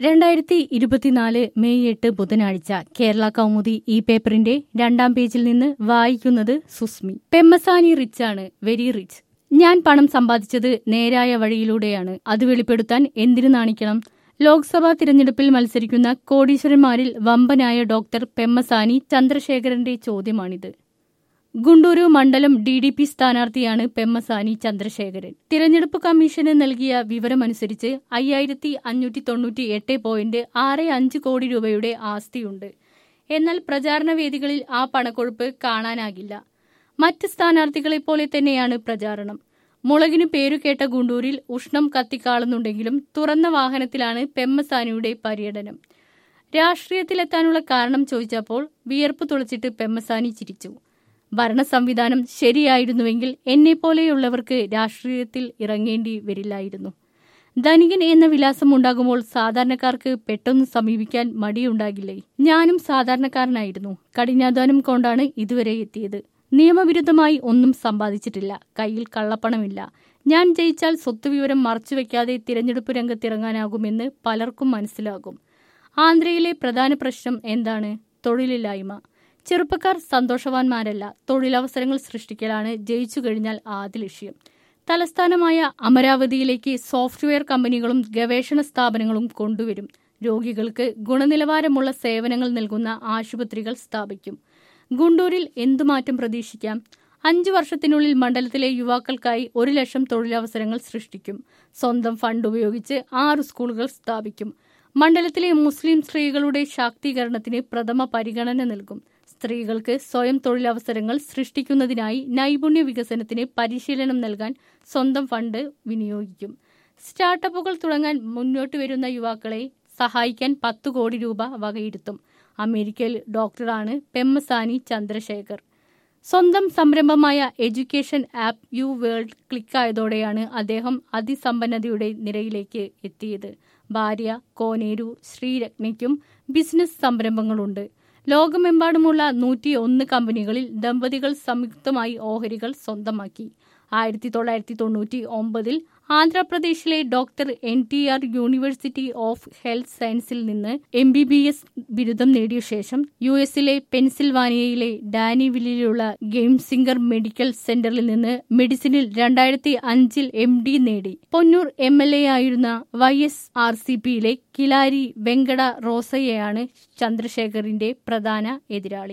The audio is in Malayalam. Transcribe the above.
രണ്ടായിരത്തി ഇരുപത്തിനാല് മെയ് എട്ട് ബുധനാഴ്ച കേരള കൗമുദി ഈ പേപ്പറിന്റെ രണ്ടാം പേജിൽ നിന്ന് വായിക്കുന്നത് സുസ്മി പെമ്മസാനി റിച്ച് ആണ് വെരി റിച്ച് ഞാൻ പണം സമ്പാദിച്ചത് നേരായ വഴിയിലൂടെയാണ് അത് വെളിപ്പെടുത്താൻ എന്തിനു നാണിക്കണം ലോക്സഭാ തിരഞ്ഞെടുപ്പിൽ മത്സരിക്കുന്ന കോടീശ്വരന്മാരിൽ വമ്പനായ ഡോക്ടർ പെമ്മസാനി ചന്ദ്രശേഖരന്റെ ചോദ്യമാണിത് ഗുണ്ടൂരു മണ്ഡലം ഡി ഡി പി സ്ഥാനാർത്ഥിയാണ് പെമ്മസാനി ചന്ദ്രശേഖരൻ തിരഞ്ഞെടുപ്പ് കമ്മീഷന് നൽകിയ വിവരമനുസരിച്ച് അയ്യായിരത്തി അഞ്ഞൂറ്റി തൊണ്ണൂറ്റി എട്ട് പോയിന്റ് ആറ് അഞ്ച് കോടി രൂപയുടെ ആസ്തിയുണ്ട് എന്നാൽ പ്രചാരണ വേദികളിൽ ആ പണക്കൊഴുപ്പ് കാണാനാകില്ല മറ്റ് സ്ഥാനാർത്ഥികളെപ്പോലെ തന്നെയാണ് പ്രചാരണം മുളകിനു പേരുകേട്ട ഗുണ്ടൂരിൽ ഉഷ്ണം കത്തിക്കാളുന്നുണ്ടെങ്കിലും തുറന്ന വാഹനത്തിലാണ് പെമ്മസാനിയുടെ പര്യടനം രാഷ്ട്രീയത്തിലെത്താനുള്ള കാരണം ചോദിച്ചപ്പോൾ വിയർപ്പ് തുളച്ചിട്ട് പെമ്മസാനി ചിരിച്ചു ഭരണ സംവിധാനം ശരിയായിരുന്നുവെങ്കിൽ എന്നെപ്പോലെയുള്ളവർക്ക് രാഷ്ട്രീയത്തിൽ ഇറങ്ങേണ്ടി വരില്ലായിരുന്നു ധനികൻ എന്ന വിലാസം ഉണ്ടാകുമ്പോൾ സാധാരണക്കാർക്ക് പെട്ടെന്ന് സമീപിക്കാൻ മടിയുണ്ടാകില്ലേ ഞാനും സാധാരണക്കാരനായിരുന്നു കഠിനാധ്വാനം കൊണ്ടാണ് ഇതുവരെ എത്തിയത് നിയമവിരുദ്ധമായി ഒന്നും സമ്പാദിച്ചിട്ടില്ല കയ്യിൽ കള്ളപ്പണമില്ല ഞാൻ ജയിച്ചാൽ സ്വത്തുവിവരം മറച്ചുവെക്കാതെ തിരഞ്ഞെടുപ്പ് രംഗത്തിറങ്ങാനാകുമെന്ന് പലർക്കും മനസ്സിലാകും ആന്ധ്രയിലെ പ്രധാന പ്രശ്നം എന്താണ് തൊഴിലില്ലായ്മ ചെറുപ്പക്കാർ സന്തോഷവാന്മാരല്ല തൊഴിലവസരങ്ങൾ സൃഷ്ടിക്കലാണ് ജയിച്ചു കഴിഞ്ഞാൽ ആദ്യ ലക്ഷ്യം തലസ്ഥാനമായ അമരാവതിയിലേക്ക് സോഫ്റ്റ്വെയർ കമ്പനികളും ഗവേഷണ സ്ഥാപനങ്ങളും കൊണ്ടുവരും രോഗികൾക്ക് ഗുണനിലവാരമുള്ള സേവനങ്ങൾ നൽകുന്ന ആശുപത്രികൾ സ്ഥാപിക്കും ഗുണ്ടൂരിൽ എന്തു മാറ്റം പ്രതീക്ഷിക്കാം അഞ്ചു വർഷത്തിനുള്ളിൽ മണ്ഡലത്തിലെ യുവാക്കൾക്കായി ഒരു ലക്ഷം തൊഴിലവസരങ്ങൾ സൃഷ്ടിക്കും സ്വന്തം ഫണ്ട് ഉപയോഗിച്ച് ആറ് സ്കൂളുകൾ സ്ഥാപിക്കും മണ്ഡലത്തിലെ മുസ്ലിം സ്ത്രീകളുടെ ശാക്തീകരണത്തിന് പ്രഥമ പരിഗണന നൽകും സ്ത്രീകൾക്ക് സ്വയം തൊഴിലവസരങ്ങൾ സൃഷ്ടിക്കുന്നതിനായി നൈപുണ്യ വികസനത്തിന് പരിശീലനം നൽകാൻ സ്വന്തം ഫണ്ട് വിനിയോഗിക്കും സ്റ്റാർട്ടപ്പുകൾ തുടങ്ങാൻ മുന്നോട്ട് വരുന്ന യുവാക്കളെ സഹായിക്കാൻ പത്തു കോടി രൂപ വകയിരുത്തും അമേരിക്കയിൽ ഡോക്ടറാണ് പെമ്മസാനി ചന്ദ്രശേഖർ സ്വന്തം സംരംഭമായ എഡ്യൂക്കേഷൻ ആപ്പ് യു വേൾഡ് ക്ലിക്കായതോടെയാണ് അദ്ദേഹം അതിസമ്പന്നതയുടെ നിരയിലേക്ക് എത്തിയത് ഭാര്യ കോനേരു ശ്രീരത്നയ്ക്കും ബിസിനസ് സംരംഭങ്ങളുണ്ട് ലോകമെമ്പാടുമുള്ള നൂറ്റി ഒന്ന് കമ്പനികളിൽ ദമ്പതികൾ സംയുക്തമായി ഓഹരികൾ സ്വന്തമാക്കി ആയിരത്തി തൊള്ളായിരത്തി തൊണ്ണൂറ്റി ഒമ്പതിൽ ആന്ധ്രാപ്രദേശിലെ doctor N T R university of health സയൻസിൽ നിന്ന് എം ബി ബി എസ് ബിരുദം നേടിയ ശേഷം യു എസിലെ പെൻസിൽവാനിയയിലെ ഡാനിവില്ലിലുള്ള ഗെയിം സിംഗർ മെഡിക്കൽ സെന്ററിൽ നിന്ന് മെഡിസിനിൽ രണ്ടായിരത്തി അഞ്ചിൽ എം ഡി നേടി പൊന്നൂർ എം എൽ എ ആയിരുന്ന വൈ എസ് ആർ സി പിയിലെ കിലാരി വെങ്കട റോസയ്യയാണ് ചന്ദ്രശേഖറിന്റെ പ്രധാന എതിരാളി